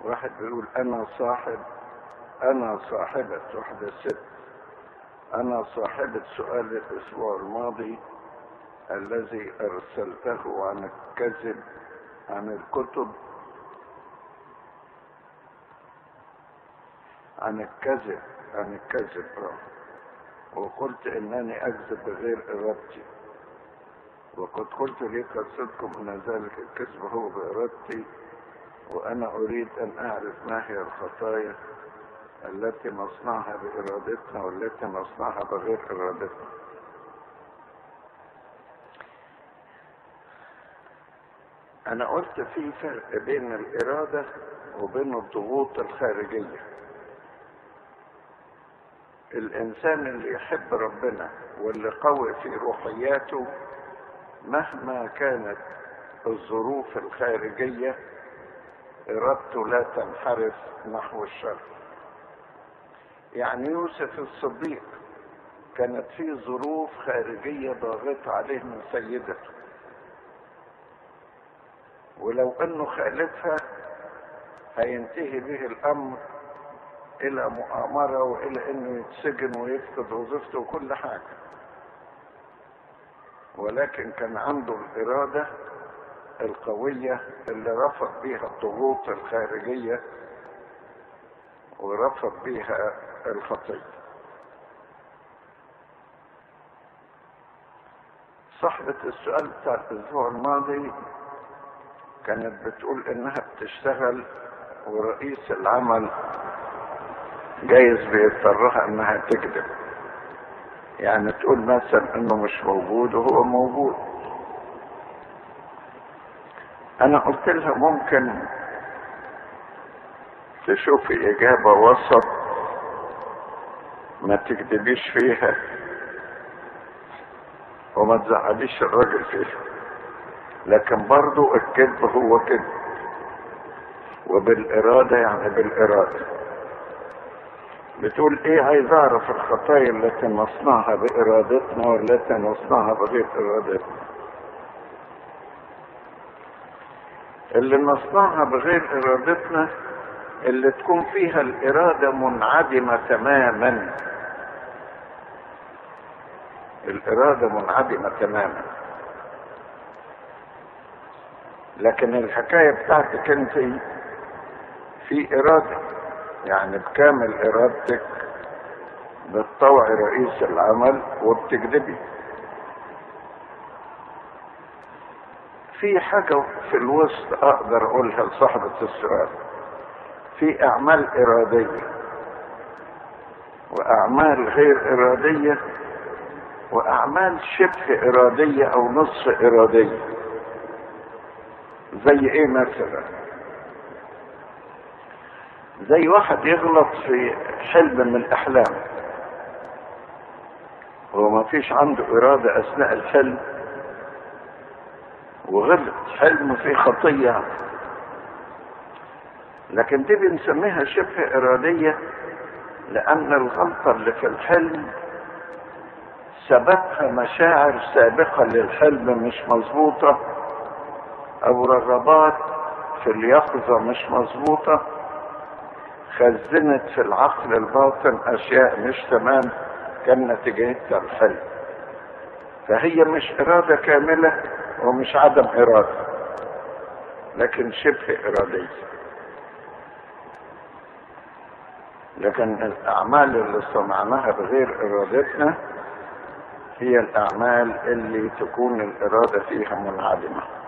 واحد بيقول انا صاحب انا صاحبة واحدة ست انا صاحبة سؤال الاسبوع الماضي الذي ارسلته عن الكذب عن الكتب عن الكذب عن الكذب وقلت انني اكذب بغير ارادتي وقد قلت لي قصدكم ان ذلك الكذب هو بارادتي وانا اريد ان اعرف ما هي الخطايا التي نصنعها بارادتنا والتي نصنعها بغير ارادتنا انا قلت في فرق بين الاراده وبين الضغوط الخارجيه الانسان اللي يحب ربنا واللي قوي في روحياته مهما كانت الظروف الخارجيه ارادته لا تنحرف نحو الشر يعني يوسف الصديق كانت في ظروف خارجيه ضاغطه عليه من سيدته ولو انه خالفها هينتهي به الامر الى مؤامرة والى انه يتسجن ويفقد وظيفته وكل حاجة ولكن كان عنده الارادة القوية اللي رفض بيها الضغوط الخارجية ورفض بيها الخطية صاحبة السؤال بتاع الاسبوع الماضي كانت بتقول انها بتشتغل ورئيس العمل جايز بيضطرها انها تكذب يعني تقول مثلا انه مش موجود وهو موجود انا قلت لها ممكن تشوفي اجابة وسط ما تكذبيش فيها وما تزعليش الراجل فيها لكن برضو الكذب هو كذب وبالإرادة يعني بالإرادة بتقول ايه عايز اعرف الخطايا التي نصنعها بارادتنا والتي نصنعها بغير ارادتنا اللي نصنعها بغير ارادتنا اللي تكون فيها الاراده منعدمه تماما الاراده منعدمه تماما لكن الحكايه بتاعتك انت في اراده يعني بكامل ارادتك بتطوعي رئيس العمل وبتكذبي في حاجة في الوسط اقدر اقولها لصاحبة السؤال في اعمال ارادية واعمال غير ارادية واعمال شبه ارادية او نصف ارادية زي ايه مثلا زي واحد يغلط في حلم من الاحلام هو ما فيش عنده ارادة اثناء الحلم وغلط حلم فيه خطية لكن دي بنسميها شبه ارادية لان الغلطة اللي في الحلم سببها مشاعر سابقة للحلم مش مظبوطة او رغبات في اليقظة مش مظبوطة خزنت في العقل الباطن اشياء مش تمام كان نتيجتها الحلم فهي مش اراده كامله ومش عدم اراده لكن شبه اراديه لكن الاعمال اللي صنعناها بغير ارادتنا هي الاعمال اللي تكون الاراده فيها منعدمه